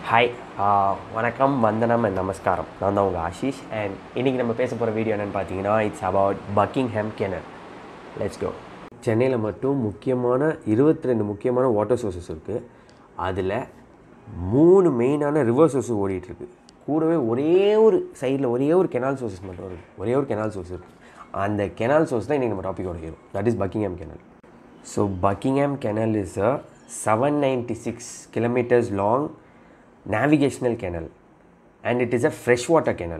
Hi வணக்கம் வந்தனம் and நமஸ்காரம் நான் தான் உங்கள் ஆஷிஷ் அண்ட் இன்றைக்கி நம்ம பேச போகிற வீடியோ என்னென்னு பார்த்தீங்கன்னா it's about Buckingham canal let's go சென்னையில் மட்டும் முக்கியமான இருபத்தி ரெண்டு முக்கியமான வாட்டர் சோர்சஸ் இருக்குது அதில் மூணு மெயினான ரிவர் சோர்ஸ் ஓடிட்டுருக்கு கூடவே ஒரே ஒரு சைடில் ஒரே ஒரு கெனால் சோர்சஸ் மட்டும் இருக்குது ஒரே ஒரு கெனால் சோர்ஸ் இருக்குது அந்த கெனால் சோர்ஸ் தான் இன்றைக்கி நம்ம டாப்பிக்கோட hero that is Buckingham canal So Buckingham Canal is a 796 kilometers long navigational canal and it is a freshwater canal.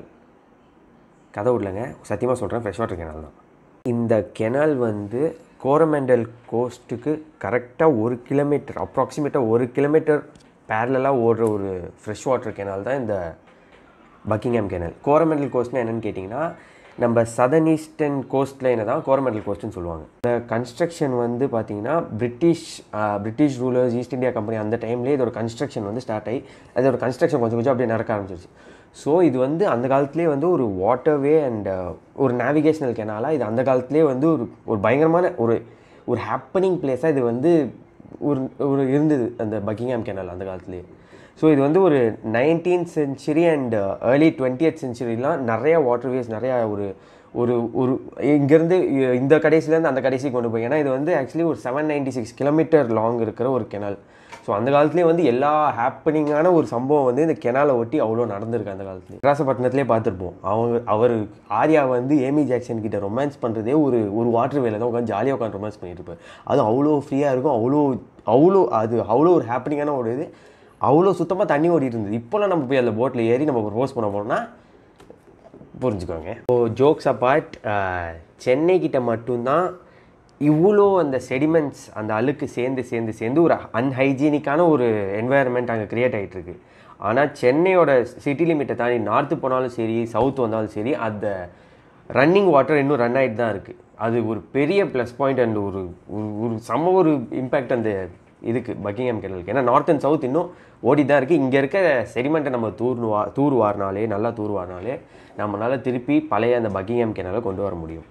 கதை விடலங்க சத்தியமாக சொல்கிறேன் ஃப்ரெஷ் வாட்டர் கெனால் தான் இந்த கெனால் வந்து கோரமண்டல் கோஸ்ட்டுக்கு கரெக்டாக ஒரு கிலோமீட்டர் அப்ராக்சிமேட்டாக ஒரு கிலோமீட்டர் பேரலாக ஓடுற ஒரு ஃப்ரெஷ் வாட்டர் கெனால் தான் இந்த பக்கிங்ஹாம் கெனல் கோரமண்டல் கோஸ்ட்னா என்னன்னு கேட்டிங்கன்னா நம்ம சதர்ன் ஈஸ்டர்ன் கோஸ்ட் லைனை தான் கோரமண்டல் கோஸ்ட்னு சொல்லுவாங்க இந்த கன்ஸ்ட்ரக்ஷன் வந்து பார்த்தீங்கன்னா British British rulers East India company அந்த டைம்லேயே இதோட கன்ஸ்ட்ரக்ஷன் வந்து ஸ்டார்ட் ஆகி அதோட கன்ஸ்ட்ரக்ஷன் கொஞ்சம் கொஞ்சம் அப்படியே நடக்க ஆரம்பிச்சிருச்சு ஸோ இது வந்து அந்த காலத்துலேயே வந்து ஒரு வாட்டர்வே அண்ட் ஒரு நேவிகேஷனல் கெனாலாக இது அந்த காலத்துலேயே வந்து ஒரு ஒரு பயங்கரமான ஒரு ஒரு ஹாப்பனிங் பிளேஸாக இது வந்து ஒரு ஒரு இருந்தது அந்த பக்கிங்ஹாம் கெனால் அந்த காலத்துலேயே ஸோ இது வந்து ஒரு nineteenth century and early twentieth சென்ச்சுரிலாம் நிறைய வாட்டர்வேஸ் நிறையா ஒரு ஒரு ஒரு இங்கேருந்து இந்த கடைசிலேருந்து அந்த கடைசி கொண்டு போய் ஏன்னா இது வந்து ஆக்சுவலி ஒரு seven ninety six kilometre long இருக்கிற ஒரு கெனால் ஸோ அந்த காலத்துலேயே வந்து எல்லா ஹாப்பனிங்கான ஒரு சம்பவம் வந்து இந்த கெனாலை ஒட்டி அவ்வளோ நடந்திருக்கு அந்த காலத்துலேயே விராசப்பட்டினத்துலேயே பார்த்துருப்போம் அவங்க அவர் ஆர்யா வந்து ஏமி ஜாக்சன் கிட்ட ரொமான்ஸ் பண்ணுறதே ஒரு ஒரு வாட்டர் வேல தான் உட்காந்து ஜாலியாக உட்காந்து ரொமான்ஸ் பண்ணிட்டு இருப்பார் அது அவ்வளோ ஃப்ரீயாக இருக்கும் அவ்வளோ அவ்வளோ அது அவ்வளோ ஒரு ஹாப்பனிங்கான ஒரு இது அவ்வளோ சுத்தமாக தண்ணி ஓடிட்டு இருந்தது இப்போலாம் நம்ம போய் அதில் போட்டில் ஏறி நம்ம ப்ரோஸ் பண்ண போனோம்னா புரிஞ்சுக்கோங்க ஸோ ஜோக்ஸ் அப்பார்ட் சென்னை கிட்ட மட்டும்தான் இவ்வளோ அந்த செடிமெண்ட்ஸ் அந்த அழுக்கு சேர்ந்து சேர்ந்து சேர்ந்து ஒரு அன்ஹைஜீனிக்கான ஒரு என்வாயர்மெண்ட் அங்கே க்ரியேட் ஆகிட்டு இருக்கு ஆனால் சென்னையோட சிட்டி லிமிட்டை தாண்டி நார்த்து போனாலும் சரி சவுத் வந்தாலும் சரி அந்த ரன்னிங் வாட்டர் இன்னும் ரன் ஆகிட்டு தான் இருக்குது அது ஒரு பெரிய ப்ளஸ் பாயிண்ட் அண்ட் ஒரு ஒரு ஒரு செம்ம ஒரு இம்பேக்ட் அந்த இதுக்கு பக்கிங்ஹாம் கெனலுக்கு ஏன்னா நார்த் அண்ட் சவுத் இன்னும் ஓடி தான் இருக்குது இங்கே இருக்க செடிமெண்ட்டை நம்ம தூர்னுவா தூர்வாரினாலே நல்லா தூர்வாரினாலே நம்மளால் திருப்பி பழைய அந்த பக்கிங்ஹாம் கெனலை கொண்டு வர முடியும்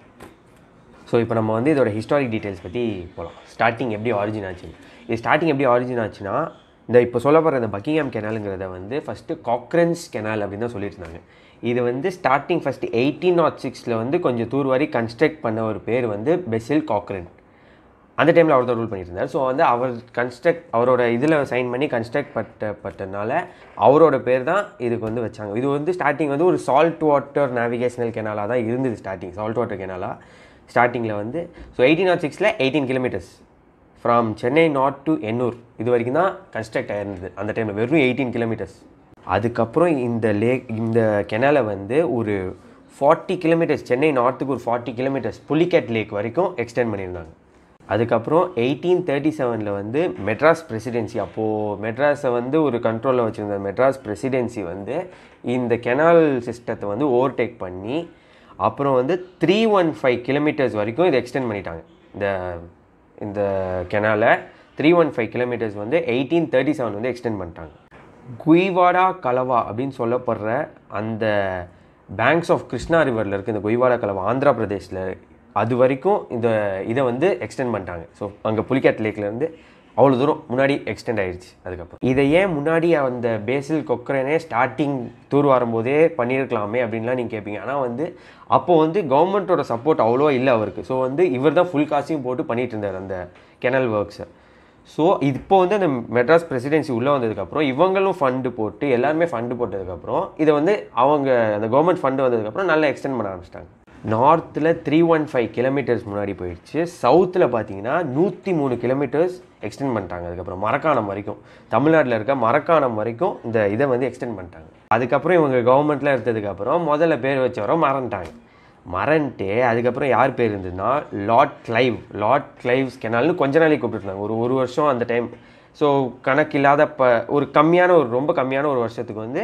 ஸோ இப்போ நம்ம வந்து இதோட ஹிஸ்டாரிக் டீட்டெயில்ஸ் பற்றி போகலாம் ஸ்டார்டிங் எப்படி ஆரிஜின் ஆச்சு இது ஸ்டார்டிங் எப்படி ஆரிஜின் ஆச்சுன்னா இந்த இப்போ சொல்ல போகிற இந்த பக்கிங்ஹாம் கெனாலுங்கிறத வந்து ஃபஸ்ட்டு காக்ரன்ஸ் கெனால் அப்படின்னு தான் சொல்லியிருந்தாங்க இது வந்து ஸ்டார்டிங் ஃபஸ்ட்டு எயிட்டீன் நாட் சிக்ஸில் வந்து கொஞ்சம் தூர்வாரி கன்ஸ்ட்ரக்ட் பண்ண ஒரு பேர் வந்து பெசில் காக்ரன் அந்த டைமில் அவர் தான் ரூல் பண்ணிட்டு இருந்தார் ஸோ வந்து அவர் கன்ஸ்ட்ரக்ட் அவரோட இதில் சைன் பண்ணி கன்ஸ்ட்ரக்ட் பட்ட பட்டனால அவரோட பேர் தான் இதுக்கு வந்து வச்சாங்க இது வந்து ஸ்டார்டிங் வந்து ஒரு சால்ட் வாட்டர் நேவிகேஷனல் கெனாலாக தான் இருந்தது ஸ்டார்டிங் சால்ட் வாட்டர் கெனாலாக ஸ்டார்டிங்கில் வந்து ஸோ எயிட்டீன் நாட் சிக்ஸில் eighteen kilometres from Chennai north to Ennore இது வரைக்கும் தான் கன்ஸ்ட்ரக்ட் ஆயிருந்தது அந்த டைமில் வெறும் எயிட்டீன் கிலோமீட்டர்ஸ் அதுக்கப்புறம் இந்த லேக் இந்த கெனாலை வந்து ஒரு ஃபார்ட்டி கிலோமீட்டர்ஸ் சென்னை நார்த்துக்கு ஒரு ஃபார்ட்டி கிலோமீட்டர்ஸ் புலிகேட் லேக் வரைக்கும் எக்ஸ்டெண்ட் பண்ணியிருந்தாங்க அதுக்கப்புறம் எயிட்டீன் தேர்ட்டி செவனில் வந்து மெட்ராஸ் பிரசிடென்சி அப்போது மெட்ராஸை வந்து ஒரு கண்ட்ரோலில் வச்சுருந்த மெட்ராஸ் பிரசிடென்சி வந்து இந்த கெனால் சிஸ்டத்தை வந்து ஓவர்டேக் பண்ணி அப்புறம் வந்து த்ரீ ஒன் ஃபைவ் கிலோமீட்டர்ஸ் வரைக்கும் இதை எக்ஸ்டெண்ட் பண்ணிட்டாங்க இந்த இந்த கெனாலை த்ரீ ஒன் ஃபைவ் கிலோமீட்டர்ஸ் வந்து எயிட்டீன் தேர்ட்டி செவன் வந்து எக்ஸ்டெண்ட் பண்ணிட்டாங்க குய்வாடா கலவா அப்படின்னு சொல்லப்படுற அந்த பேங்க்ஸ் ஆஃப் கிருஷ்ணா ரிவரில் இருக்க இந்த குய்வாடா கலவா ஆந்திரா பிரதேஷில் அது வரைக்கும் இந்த இதை வந்து எக்ஸ்டெண்ட் பண்ணிட்டாங்க ஸோ அங்கே புலிகேட் லேக்லேருந்து அவ்வளோ தூரம் முன்னாடி எக்ஸ்டெண்ட் ஆயிடுச்சு அதுக்கப்புறம் இதை ஏன் முன்னாடி அந்த பேசில் கொக்கரனே ஸ்டார்டிங் தூர் வரும்போதே பண்ணியிருக்கலாமே அப்படின்லாம் நீங்கள் கேட்பீங்க ஆனால் வந்து அப்போது வந்து கவர்மெண்ட்டோட சப்போர்ட் அவ்வளோ இல்லை அவருக்கு ஸோ வந்து இவர் தான் ஃபுல் காசையும் போட்டு பண்ணிட்டு இருந்தார் அந்த கெனல் ஒர்க்ஸை ஸோ இப்போ வந்து அந்த மெட்ராஸ் பிரசிடென்சி உள்ளே வந்ததுக்கப்புறம் இவங்களும் ஃபண்டு போட்டு எல்லாருமே ஃபண்டு போட்டதுக்கப்புறம் இதை வந்து அவங்க அந்த கவர்மெண்ட் ஃபண்டு வந்ததுக்கப்புறம் நல்லா எக்ஸ்டெண்ட் பண்ண ஆரம்பிச்சிட்டாங்க நார்த்தில் த்ரீ ஒன் ஃபைவ் கிலோமீட்டர்ஸ் முன்னாடி போயிடுச்சு சவுத்தில் பார்த்தீங்கன்னா நூற்றி மூணு கிலோமீட்டர்ஸ் எக்ஸ்டெண்ட் பண்ணிட்டாங்க அதுக்கப்புறம் மரக்காணம் வரைக்கும் தமிழ்நாட்டில் இருக்க மரக்காணம் வரைக்கும் இந்த இதை வந்து எக்ஸ்டெண்ட் பண்ணிட்டாங்க அதுக்கப்புறம் இவங்க கவர்மெண்ட்டில் எடுத்ததுக்கப்புறம் முதல்ல பேர் வச்சவரை மறந்துட்டாங்க மறந்துட்டு அதுக்கப்புறம் யார் பேர் இருந்ததுன்னா லார்ட் கிளைவ் லார்ட் கிளைவ்ஸ் கெனால்னு கொஞ்ச நாளைக்கு கூப்பிட்டுருந்தாங்க ஒரு ஒரு வருஷம் அந்த டைம் ஸோ கணக்கில்லாத ப ஒரு கம்மியான ஒரு ரொம்ப கம்மியான ஒரு வருஷத்துக்கு வந்து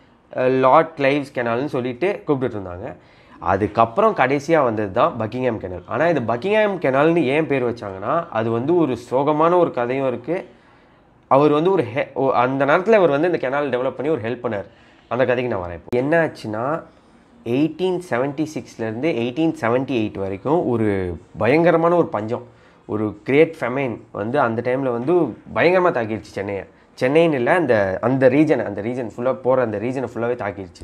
லார்ட் கிளைவ்ஸ் கெனால்னு சொல்லிட்டு கூப்பிட்டுட்டு இருந்தாங்க அதுக்கப்புறம் கடைசியாக வந்தது தான் பக்கிங்ஹாம் கெனால் ஆனால் இது பக்கிங்ஹாம் கெனால்னு ஏன் பேர் வச்சாங்கன்னா அது வந்து ஒரு சோகமான ஒரு கதையும் இருக்குது அவர் வந்து ஒரு ஹெ ஓ- அந்த நேரத்தில் அவர் வந்து இந்த கெனால் டெவலப் பண்ணி ஒரு ஹெல்ப் பண்ணார் அந்த கதைக்கு நான் வரேன் இப்போ. என்ன ஆச்சுன்னா எயிட்டீன் செவன்ட்டி சிக்ஸ்லேருந்து எயிட்டீன் செவன்ட்டி எயிட் வரைக்கும் ஒரு பயங்கரமான ஒரு பஞ்சம் ஒரு கிரேட் ஃபெமைன் வந்து அந்த டைமில் வந்து பயங்கரமாக தாக்கிடுச்சு சென்னையை சென்னைன்னு இல்லை அந்த அந்த ரீஜன் அந்த ரீஜன் ஃபுல்லாக போகிற அந்த ரீஜனை ஃபுல்லாகவே தாக்கிடுச்சு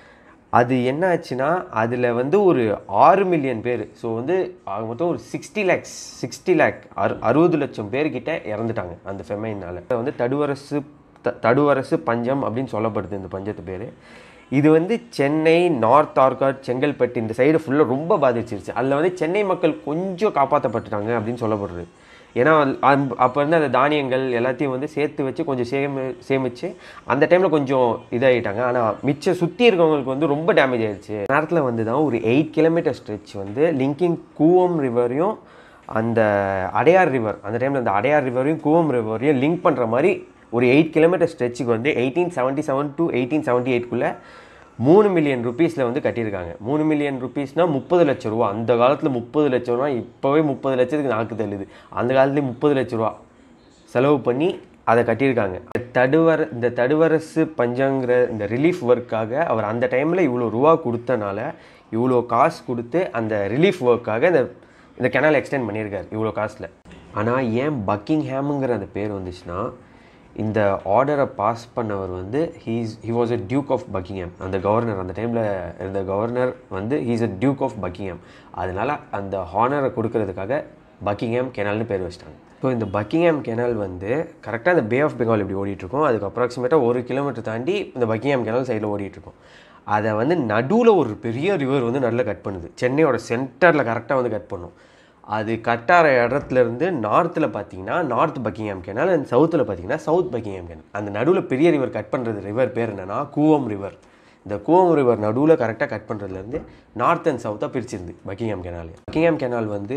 அது என்ன ஆச்சுன்னா அதில் வந்து ஒரு ஆறு மில்லியன் பேர் ஸோ வந்து ஆக மொத்தம் ஒரு சிக்ஸ்டி லேக்ஸ் சிக்ஸ்டி லேக் அறு அறுபது லட்சம் பேர்கிட்ட இறந்துட்டாங்க அந்த ஃபெமைனால் வந்து தடுவரசு த தடுவரசு பஞ்சம் அப்படின்னு சொல்லப்படுது இந்த பஞ்சத்து பேர் இது வந்து சென்னை நார்த் ஆர்காட் செங்கல்பட்டு இந்த சைடு ஃபுல்லாக ரொம்ப பாதிச்சிருச்சு அதில் வந்து சென்னை மக்கள் கொஞ்சம் காப்பாற்றப்பட்டுட்டாங்க அப்படின்னு சொல்லப்படுறது ஏன்னா அப்போ இருந்து அந்த தானியங்கள் எல்லாத்தையும் வந்து சேர்த்து வச்சு கொஞ்சம் சேமி சேமித்து அந்த டைமில் கொஞ்சம் இதாகிட்டாங்க ஆனால் மிச்சம் சுற்றி இருக்கவங்களுக்கு வந்து ரொம்ப டேமேஜ் ஆயிடுச்சு நேரத்தில் வந்து தான் ஒரு எயிட் கிலோமீட்டர் ஸ்ட்ரெச் வந்து லிங்கிங் கூவம் ரிவரையும் அந்த அடையார் ரிவர் அந்த டைமில் அந்த அடையார் ரிவரையும் கூவம் ரிவரையும் லிங்க் பண்ணுற மாதிரி ஒரு எயிட் கிலோமீட்டர் ஸ்ட்ரெச்சுக்கு வந்து eighteen seventy seven to eighteen seventy எயிட்குள்ளே மூணு மில்லியன் ருபீஸில் வந்து கட்டியிருக்காங்க மூணு மில்லியன் ருபீஸ்னால் முப்பது லட்ச ரூபா அந்த காலத்தில் முப்பது லட்ச ரூபா இப்போவே முப்பது லட்சத்துக்கு நாக்கு தள்ளுது அந்த காலத்துலேயே முப்பது லட்ச ரூபா செலவு பண்ணி அதை கட்டியிருக்காங்க இந்த தடுவர இந்த தடுவரசு பஞ்சங்கிற இந்த ரிலீஃப் ஒர்க்காக அவர் அந்த டைமில் இவ்வளோ ரூபா கொடுத்தனால இவ்வளோ காசு கொடுத்து அந்த ரிலீஃப் ஒர்க்காக இந்த இந்த கெனால் எக்ஸ்டெண்ட் பண்ணியிருக்காரு இவ்வளோ காசில் ஆனால் ஏன் பக்கிங் ஹேமுங்கிற அந்த பேர் வந்துச்சுன்னா இந்த ஆர்டரை பாஸ் பண்ணவர் வந்து he's he was a duke of Buckingham அந்த கவர்னர் அந்த டைமில் இருந்த கவர்னர் வந்து he's a duke of Buckingham அதனால் அந்த ஹானரை கொடுக்கறதுக்காக பக்கிங்ஹாம் கெனால்னு பேர் வச்சிட்டாங்க ஸோ இந்த பக்கிங்ஹாம் கெனால் வந்து கரெக்டாக இந்த பே ஆஃப் பெங்கால் இப்படி ஓடிட்டுருக்கோம் அதுக்கு அப்ராக்சிமேட்டாக ஒரு கிலோமீட்டர் தாண்டி இந்த பக்கிங்ஹாம் கெனால் சைடில் ஓடிட்டுருக்கோம் அதை வந்து நடுவில் ஒரு பெரிய ரிவர் வந்து நல்லா கட் பண்ணுது சென்னையோட சென்டரில் கரெக்டாக வந்து கட் பண்ணும் அது கட்டார இடத்துல இருந்து நார்த்தில் பார்த்தீங்கன்னா நார்த் பக்கிங்ஹாம் கேனால் அண்ட் சவுத்தில் பார்த்தீங்கன்னா சவுத் பக்கிங்ஹாம் கேனால் அந்த நடுவில் பெரிய ரிவர் கட் பண்ணுறது ரிவர் பேர் என்னன்னா கூவம் ரிவர் இந்த கூவம் ரிவர் நடுவில் கரெக்டாக கட் பண்ணுறதுலேருந்து நார்த் அண்ட் சவுத்தாக பிரிச்சிருந்து பக்கிங்ஹாம் கெனால் பக்கிங்ஹாம் கெனால் வந்து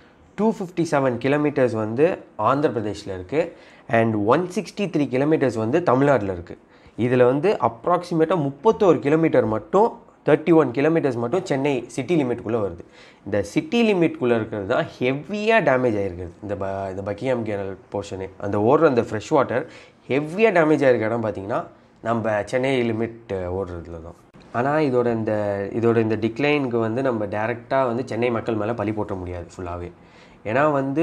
டூ ஃபிஃப்டி செவன் கிலோமீட்டர்ஸ் வந்து ஆந்திர பிரதேஷில் இருக்குது and one sixty three kilometres வந்து தமிழ்நாட்டில் இருக்குது இதில் வந்து அப்ராக்சிமேட்டாக முப்பத்தோரு கிலோமீட்டர் மட்டும் தேர்ட்டி ஒன் கிலோமீட்டர்ஸ் மட்டும் சென்னை சிட்டி லிமிட்குள்ளே வருது இந்த சிட்டி லிமிட்குள்ளே இருக்கிறது தான் ஹெவியாக டேமேஜ் ஆகிருக்குது இந்த ப இந்த பக்கியாம் கேனல் போர்ஷனு அந்த ஓடுற அந்த ஃப்ரெஷ் வாட்டர் ஹெவியாக டேமேஜ் ஆகிருக்க இடம் பார்த்திங்கன்னா நம்ம சென்னை லிமிட் ஓடுறதுல தான் ஆனால் இதோட இந்த இதோட இந்த டிக்ளைனுக்கு வந்து நம்ம டேரெக்டாக வந்து சென்னை மக்கள் மேலே பழி போட்ட முடியாது ஃபுல்லாகவே ஏன்னா வந்து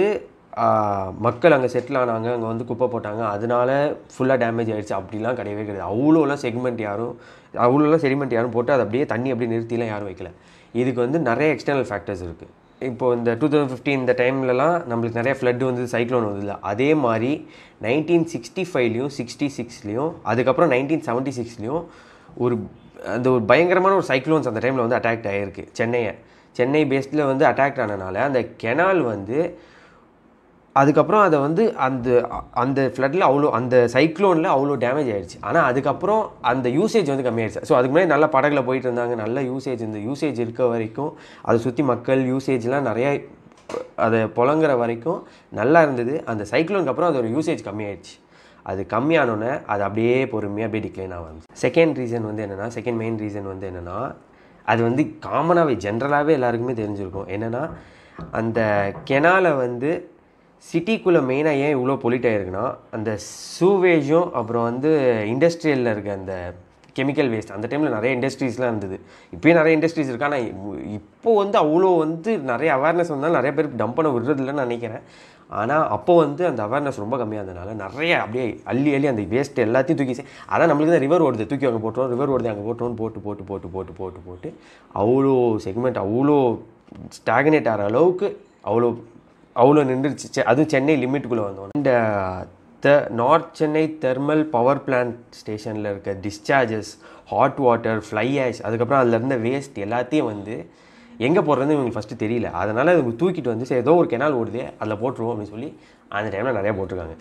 மக்கள் அங்கே செட்டில் ஆனாங்க அங்கே வந்து குப்பை போட்டாங்க அதனால ஃபுல்லாக டேமேஜ் ஆகிடுச்சு அப்படிலாம் கிடையவே கிடையாது அவ்வளோலாம் செக்மெண்ட் யாரும் அவ்வளோலாம் செடிமெண்ட் யாரும் போட்டு அதை அப்படியே தண்ணி அப்படியே நிறுத்திலாம் யாரும் வைக்கல இதுக்கு வந்து நிறைய எக்ஸ்டர்னல் ஃபேக்டர்ஸ் இருக்குது இப்போ இந்த டூ தௌசண்ட் ஃபிஃப்டீன் இந்த டைம்லலாம் நம்மளுக்கு நிறைய ஃப்ளட் வந்து சைக்ளோன் வந்ததில்ல அதே மாதிரி நைன்டீன் சிக்ஸ்டி ஃபைவ்லையும் சிக்ஸ்டி சிக்ஸ்லேயும் அதுக்கப்புறம் நைன்டீன் செவன்ட்டி சிக்ஸ்லேயும் ஒரு அந்த ஒரு பயங்கரமான ஒரு சைக்ளோன்ஸ் அந்த டைமில் வந்து அட்டாக்ட் ஆகிருக்கு சென்னையை சென்னை பேஸ்டில் வந்து அட்டாக்ட் ஆனனால அந்த கெனால் வந்து அதுக்கப்புறம் அதை வந்து அந்த அந்த ஃப்ளட்டில் அவ்வளோ அந்த சைக்ளோனில் அவ்வளோ டேமேஜ் ஆயிடுச்சு ஆனால் அதுக்கப்புறம் அந்த யூசேஜ் வந்து கம்மியாயிடுச்சு ஸோ அதுக்கு முன்னாடி நல்ல படகுல போயிட்டு இருந்தாங்க நல்ல யூசேஜ் இந்த யூசேஜ் இருக்க வரைக்கும் அதை சுற்றி மக்கள் யூசேஜ்லாம் நிறையா அதை புழங்குற வரைக்கும் நல்லா இருந்தது அந்த சைக்ளோனுக்கு அப்புறம் அதோட யூசேஜ் கம்மியாயிடுச்சு அது கம்மியானோன்னே அது அப்படியே பொறுமையாக அப்படியே டிக்ளைன் ஆகும் செகண்ட் ரீசன் வந்து என்னென்னா செகண்ட் மெயின் ரீசன் வந்து என்னென்னா அது வந்து காமனாகவே ஜென்ரலாகவே எல்லாருக்குமே தெரிஞ்சிருக்கும் என்னென்னா அந்த கெனாலை வந்து சிட்டிக்குள்ளே மெயினாக ஏன் இவ்வளோ பொலிட் ஆகிருக்குன்னா அந்த சூவேஜும் அப்புறம் வந்து இண்டஸ்ட்ரியலில் இருக்க அந்த கெமிக்கல் வேஸ்ட் அந்த டைமில் நிறைய இண்டஸ்ட்ரீஸ்லாம் இருந்தது இப்போயும் நிறைய இண்டஸ்ட்ரீஸ் இருக்கு ஆனால் இப்போ வந்து அவ்வளோ வந்து நிறைய அவேர்னஸ் வந்தாலும் நிறைய பேருக்கு டம்ப் பண்ண விடுறதில்லன்னு நினைக்கிறேன் ஆனால் அப்போ வந்து அந்த அவேர்னஸ் ரொம்ப கம்மியாக இருந்தனால நிறைய அப்படியே அள்ளி அள்ளி அந்த வேஸ்ட் எல்லாத்தையும் தூக்கி அதான் நம்மளுக்கு தான் ரிவர் ஓடுது தூக்கி அங்கே போட்டுருவோம் ரிவர் ஓடுது அங்கே போட்டுருவோம் போட்டு போட்டு போட்டு போட்டு போட்டு போட்டு அவ்வளோ செக்மெண்ட் அவ்வளோ ஸ்டாக்னேட் ஆகிற அளவுக்கு அவ்வளோ அவ்வளோ நின்றுச்சு அதுவும் சென்னை லிமிட்டுக்குள்ளே வந்தோம் இந்த the north Chennai thermal power plant ஸ்டேஷனில் இருக்க discharges hot water fly ash அதுக்கப்புறம் அதில் இருந்த வேஸ்ட் எல்லாத்தையும் வந்து எங்கே போடுறதுன்னு இவங்களுக்கு ஃபஸ்ட்டு தெரியல அதனால் அது தூக்கிட்டு வந்து சரி ஏதோ ஒரு கெனால் ஓடுது அதில் போட்டுருவோம் அப்படின்னு சொல்லி அந்த டைமில் நிறையா போட்டிருக்காங்க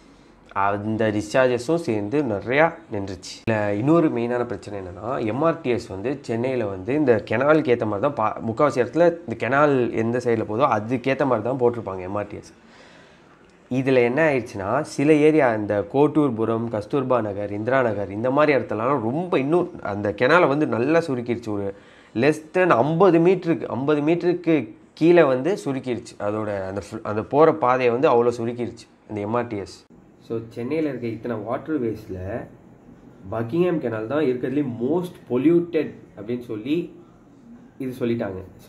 அந்த டிஸ்சார்ஜஸும் சேர்ந்து நிறையா நின்றுச்சு இல்லை இன்னொரு மெயினான பிரச்சனை என்னென்னா எம்ஆர்டிஎஸ் வந்து சென்னையில் வந்து இந்த கெனாலுக்கு ஏற்ற மாதிரி தான் பா முக்கால்வாசி இடத்துல இந்த கெனால் எந்த சைடில் போதோ அதுக்கேற்ற மாதிரி தான் போட்டிருப்பாங்க எம்ஆர்டிஎஸ் இதில் என்ன ஆயிடுச்சுன்னா சில ஏரியா இந்த கோட்டூர்புரம் கஸ்தூர்பா நகர் இந்திரா நகர் இந்த மாதிரி இடத்துலலாம் ரொம்ப இன்னும் அந்த கெனாலை வந்து நல்லா சுருக்கிடுச்சு ஒரு லெஸ் தென் ஐம்பது மீட்டருக்கு ஐம்பது மீட்டருக்கு கீழே வந்து சுருக்கிடுச்சு அதோட அந்த அந்த போகிற பாதையை வந்து அவ்வளோ சுருக்கிடுச்சு இந்த எம்ஆர்டிஎஸ் ஸோ சென்னையில் இருக்க இத்தனை வாட்டர் வேஸில் பக்கிங்ஹாம் கெனால் தான் இருக்கிறதுலே மோஸ்ட் பொல்யூட்டட் அப்படின்னு சொல்லி இது சொல்லிட்டாங்க ஸோ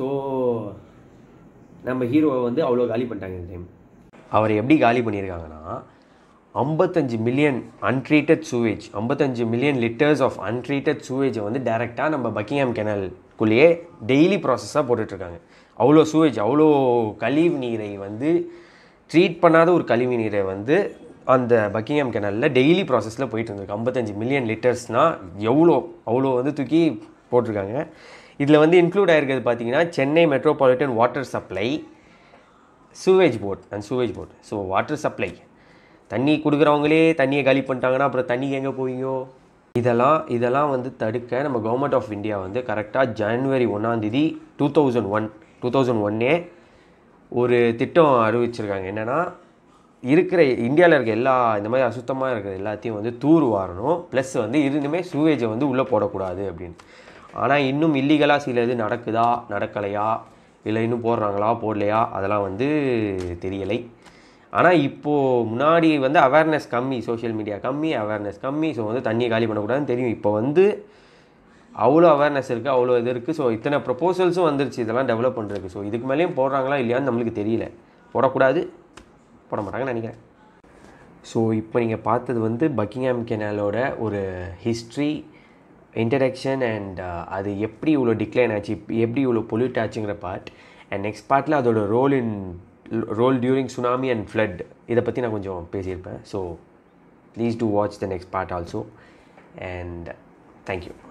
நம்ம ஹீரோவை வந்து அவ்வளோ காலி பண்ணிட்டாங்க இந்த டைம் அவரை எப்படி காலி பண்ணியிருக்காங்கன்னா ஐம்பத்தஞ்சு மில்லியன் அன்ட்ரீட்டட் சூவேஜ் ஐம்பத்தஞ்சு மில்லியன் லிட்டர்ஸ் ஆஃப் அன்ட்ரீட்டட் சூவேஜை வந்து டைரெக்டாக நம்ம பக்கிங்ஹாம் கெனல்குள்ளேயே டெய்லி ப்ராசஸாக போட்டுட்ருக்காங்க அவ்வளோ சூவேஜ் அவ்வளோ கழிவு நீரை வந்து ட்ரீட் பண்ணாத ஒரு கழிவு நீரை வந்து அந்த பக்கிங்ஹாம் கெனலில் டெய்லி ப்ராசஸில் போயிட்டு இருந்திருக்கு ஐம்பத்தஞ்சு மில்லியன் லிட்டர்ஸ்னால் எவ்வளோ அவ்வளோ வந்து தூக்கி போட்டிருக்காங்க இதில் வந்து இன்க்ளூட் ஆகிருக்கிறது பார்த்தீங்கன்னா Chennai metropolitan water supply sewage board and sewage board so water supply தண்ணி கொடுக்குறவங்களே தண்ணியை காலி பண்ணிட்டாங்கன்னா அப்புறம் தண்ணிக்கு எங்கே போவீங்கோ இதெல்லாம் இதெல்லாம் வந்து தடுக்க நம்ம கவர்மெண்ட் ஆஃப் இந்தியா வந்து கரெக்டாக ஜனவரி ஒன்றாந்தேதி two thousand one two thousand ஒன்னே ஒரு திட்டம் அறிவிச்சிருக்காங்க என்னென்னா இருக்கிற இந்தியாவில் இருக்க எல்லா இந்த மாதிரி அசுத்தமாக இருக்கிற எல்லாத்தையும் வந்து தூர் வாரணும் ப்ளஸ் வந்து இருந்துமே சூவேஜை வந்து உள்ளே போடக்கூடாது அப்படின்னு ஆனால் இன்னும் இல்லீகலாக சில இது நடக்குதா நடக்கலையா இல்லை இன்னும் போடுறாங்களா போடலையா அதெல்லாம் வந்து தெரியலை ஆனால் இப்போது முன்னாடி வந்து அவேர்னஸ் கம்மி சோஷியல் மீடியா கம்மி அவேர்னஸ் கம்மி ஸோ வந்து தண்ணியை காலி பண்ணக்கூடாதுன்னு தெரியும் இப்போ வந்து அவ்வளோ அவேர்னஸ் இருக்குது அவ்வளோ இது இருக்குது ஸோ இத்தனை ப்ரொப்போசல்ஸும் வந்துருச்சு இதெல்லாம் டெவலப் பண்ணுறதுக்கு ஸோ இதுக்கு மேலேயும் போடுறாங்களா இல்லையான்னு நம்மளுக்கு தெரியல போடக்கூடாது போட மாட்டாங்கன்னு நினைக்கிறேன் ஸோ இப்போ நீங்கள் பார்த்தது வந்து பக்கிங்ஹாம் கெனாலோட ஒரு ஹிஸ்ட்ரி இன்ட்ரடக்ஷன் அண்ட் அது எப்படி இவ்வளோ டிக்ளைன் ஆச்சு எப்படி இவ்வளோ பொல்யூட் ஆச்சுங்கிற பார்ட் அண்ட் நெக்ஸ்ட் பார்ட்டில் அதோட role in role during tsunami and flood இதை பற்றி நான் கொஞ்சம் பேசியிருப்பேன் so please to watch the next part also and thank you